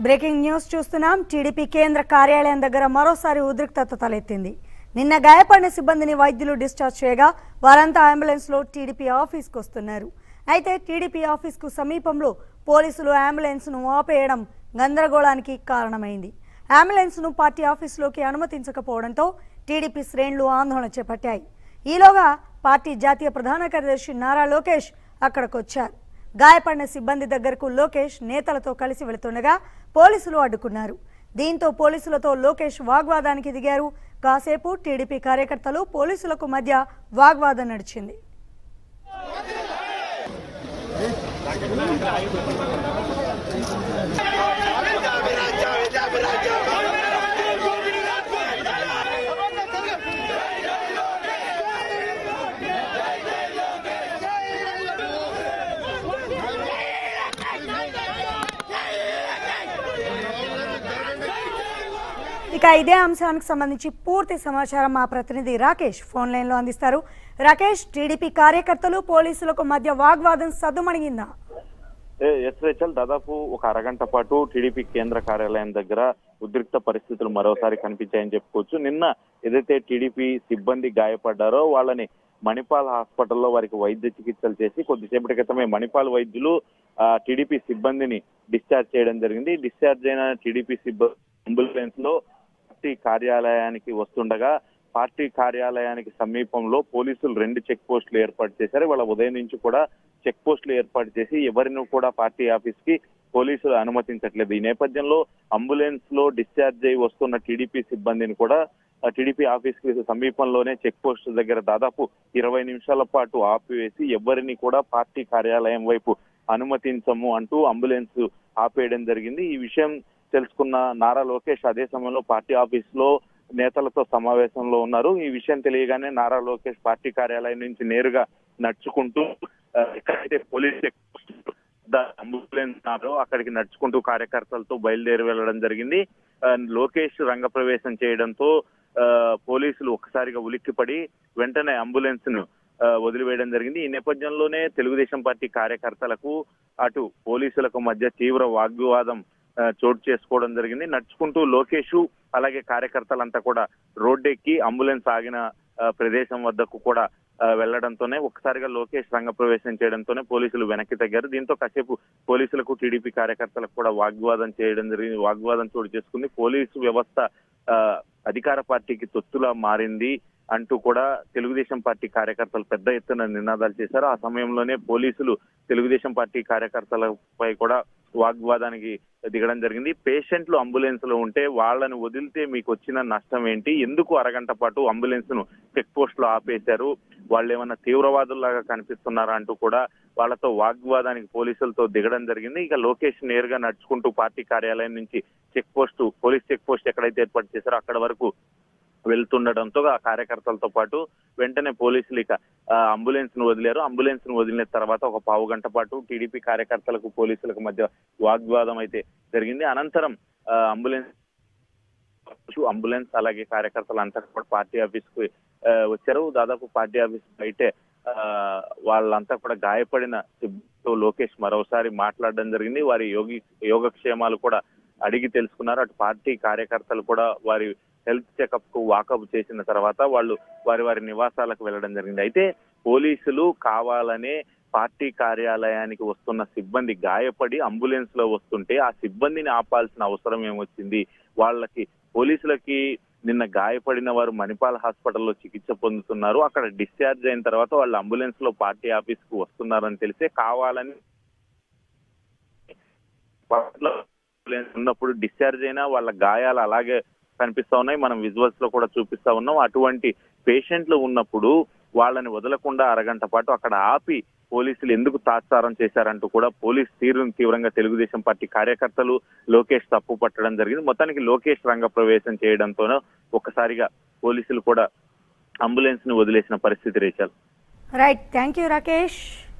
breaking news చూస్తున్నాం TDP కేంద్ర కార్యాలయం దగ్గర మరోసారి ఉద్రిక్తత తలెత్తింది నిన్న గాయపడిన సిబ్బందిని వైద్యులు డిశ్చార్జ్ చేయగా వారంతా అంబులెన్స్లో టీడీపీ ఆఫీస్కు వస్తున్నారు అయితే టీడీపీ ఆఫీస్కు సమీపంలో పోలీసులు అంబులెన్స్ను ఆపేయడం గందరగోళానికి కారణమైంది అంబులెన్స్ను పార్టీ ఆఫీసులోకి అనుమతించకపోవడంతో టీడీపీ శ్రేణులు ఆందోళన చేపట్టాయి ఈలోగా పార్టీ జాతీయ ప్రధాన కార్యదర్శి నారా లోకేష్ అక్కడికొచ్చారు గాయపడిన సిబ్బంది దగ్గరకు లోకేష్ నేతలతో కలిసి వెళుతుండగా పోలీసులు అడ్డుకున్నారు దీంతో పోలీసులతో లోకేష్ వాగ్వాదానికి దిగారు కాసేపు టీడీపీ కార్యకర్తలు పోలీసులకు మధ్య వాగ్వాదం నడిచింది ఇక ఇదే అంశానికి సంబంధించి పూర్తి సమాచారం మా ప్రతినిధి రాకేష్ ఫోన్ లైన్లో అందిస్తారు రాకేష్ టీడీపీ కార్యకర్తలు పోలీసులకు మధ్య వాగ్వాదం సద్దుమణిగిందా ఏ- ఎస్ రేచల్ దాదాపు ఒక అరగంట పాటు టీడీపీ కేంద్ర కార్యాలయం దగ్గర ఉద్రిక్త పరిస్థితులు మరోసారి కనిపించాయని చెప్పుకోవచ్చు నిన్న ఏదైతే టీడీపీ సిబ్బంది గాయపడ్డారో వాళ్ళని మణిపాల్ హాస్పిటల్లో వారికి వైద్య చికిత్సలు చేసి కొద్దిసేపటి క్రితమే మణిపాల్ వైద్యులు ఆ, టీడీపీ సిబ్బందిని డిశ్చార్జ్ చేయడం జరిగింది డిశ్చార్జ్ అయిన టీడీపీ సిబ్బంది అంబులెన్స్ లో పార్టీ కార్యాలయానికి వస్తుండగా పార్టీ కార్యాలయానికి సమీపంలో పోలీసులు రెండు చెక్ పోస్టులు ఏర్పాటు చేశారు వాళ్ళ ఉదయం నుంచి కూడా చెక్ పోస్టులు ఏర్పాటు చేసి ఎవరిని కూడా పార్టీ ఆఫీస్ కి పోలీసులు అనుమతించట్లేదు ఈ నేపథ్యంలో అంబులెన్స్ లో డిశ్చార్జ్ అయి వస్తున్న టీడీపీ సిబ్బందిని కూడా ఆ టీడీపీ ఆఫీస్ కి సమీపంలోనే చెక్ పోస్ట్ దగ్గర దాదాపు ఇరవై నిమిషాల పాటు ఆపివేసి ఎవరిని కూడా పార్టీ కార్యాలయం వైపు అనుమతించము అంటూ అంబులెన్స్ ఆపేయడం జరిగింది ఈ విషయం తెలుసుకున్న నారా లోకేష్ అదే సమయంలో పార్టీ ఆఫీస్ లో నేతలతో సమావేశంలో ఉన్నారు ఈ విషయం తెలియగానే నారా లోకేష్ పార్టీ కార్యాలయం నుంచి నేరుగా నడుచుకుంటూ ఆ, ఎక్కడైతే పోలీస్ చెక్ పోస్ట్ ద- అంబులెన్స్ ఉన్నారో అక్కడికి నడుచుకుంటూ కార్యకర్తలతో బయలుదేరి వెళ్ళడం జరిగింది ఆ, లోకేష్ రంగప్రవేశం చేయడంతో ఆ, పోలీసులు ఒక్కసారిగా ఉలిక్కిపడి వెంటనే అంబులెన్స్ ను ఆ, వదిలివేయడం జరిగింది ఈ నేపథ్యంలోనే తెలుగుదేశం పార్టీ కార్యకర్తలకు అటు పోలీసులకు మధ్య తీవ్ర వాగ్వివాదం ఆ, చోటు చేసుకోవడం జరిగింది నడుచుకుంటూ లోకేష్ అలాగే కార్యకర్తలంతా కూడా రోడ్డెక్కి అంబులెన్స్ ఆగిన ఆ, ప్రదేశం వద్దకు కూడా ఆ, వెళ్లడంతోనే ఒక్కసారిగా లోకేష్ రంగప్రవేశం చేయడంతోనే పోలీసులు వెనక్కి తగ్గారు దీంతో కాసేపు పోలీసులకు టీడీపీ కార్యకర్తలకు కూడా వాగ్వాదం చేయడం జరిగింది వాగ్వాదం చోటు చేసుకుంది పోలీసు వ్యవస్థ ఆ, అధికార పార్టీకి తొత్తులా మారింది అంటూ కూడా తెలుగుదేశం పార్టీ కార్యకర్తలు పెద్ద ఎత్తున నినాదాలు చేశారు ఆ సమయంలోనే పోలీసులు తెలుగుదేశం పార్టీ కార్యకర్తలపై కూడా వాగ్వాదానికి దిగడం జరిగింది పేషెంట్లు అంబులెన్స్ లో ఉంటే వాళ్ళని వదిలితే మీకు వచ్చిన నష్టం ఏంటి ఎందుకు అరగంట పాటు అంబులెన్స్ ను చెక్ పోస్ట్ లో ఆపేశారు వాళ్ళు ఏమన్నా తీవ్రవాదుల్లాగా కనిపిస్తున్నారా అంటూ కూడా వాళ్ళతో వాగ్వాదానికి పోలీసులతో దిగడం జరిగింది ఇక లోకేష్ నేరుగా నడుచుకుంటూ పార్టీ కార్యాలయం నుంచి check post police check post ఎక్కడైతే ఏర్పాటు చేశారో అక్కడ వరకు వెళ్తుండటంతో ఆ కార్యకర్తలతో పాటు వెంటనే పోలీసులు ఇక ఆ, అంబులెన్స్ ను వదిలారు అంబులెన్స్ ను వదిలిన తర్వాత ఒక పావు గంట పాటు టీడీపీ కార్యకర్తలకు పోలీసులకు మధ్య వాగ్వాదం అయితే జరిగింది అనంతరం ఆ, అంబులెన్స్ అంబులెన్స్ అలాగే కార్యకర్తలు అంతా కూడా పార్టీ ఆఫీస్ కు ఆ, వచ్చారు దాదాపు పార్టీ ఆఫీస్ బయటే ఆ, వాళ్ళంతా కూడా గాయపడిన సిబ్బందితో లోకేష్ మరోసారి మాట్లాడడం జరిగింది వారి యోగి యోగక్షేమాలు కూడా అడిగి తెలుసుకున్నారు అటు పార్టీ కార్యకర్తలు కూడా వారి హెల్త్ చెకప్ కు వాకప్ చేసిన తర్వాత వాళ్ళు వారి వారి నివాసాలకు వెళ్ళడం జరిగింది అయితే పోలీసులు కావాలనే పార్టీ కార్యాలయానికి వస్తున్న సిబ్బంది గాయపడి అంబులెన్స్ లో వస్తుంటే ఆ సిబ్బందిని ఆపాల్సిన అవసరం ఏమొచ్చింది వాళ్ళకి పోలీసులకి నిన్న గాయపడిన వారు మణిపాల్ హాస్పిటల్లో చికిత్స పొందుతున్నారు అక్కడ డిశ్చార్జ్ అయిన తర్వాత వాళ్ళు అంబులెన్స్ లో పార్టీ ఆఫీస్ కు వస్తున్నారని తెలిసే కావాలని అంబులెన్స్ ఉన్నప్పుడు డిశ్చార్జ్ అయినా వాళ్ళ గాయాలు అలాగే కనిపిస్తా ఉన్నాయి మనం విజువల్స్ లో కూడా చూపిస్తా ఉన్నాం అటువంటి పేషెంట్లు ఉన్నప్పుడు వాళ్ళని వదలకుండా అరగంట పాటు అక్కడ ఆపి పోలీసులు ఎందుకు తాత్సారం చేశారంటూ కూడా పోలీస్ తీరును తీవ్రంగా తెలుగుదేశం పార్టీ కార్యకర్తలు లోకేష్ తప్పు పట్టడం జరిగింది మొత్తానికి లోకేష్ రంగ ప్రవేశం చేయడంతోనే ఒక్కసారిగా పోలీసులు కూడా అంబులెన్స్ ను వదిలేసిన పరిస్థితి రేచారు రైట్ థ్యాంక్ యూ రాకేష్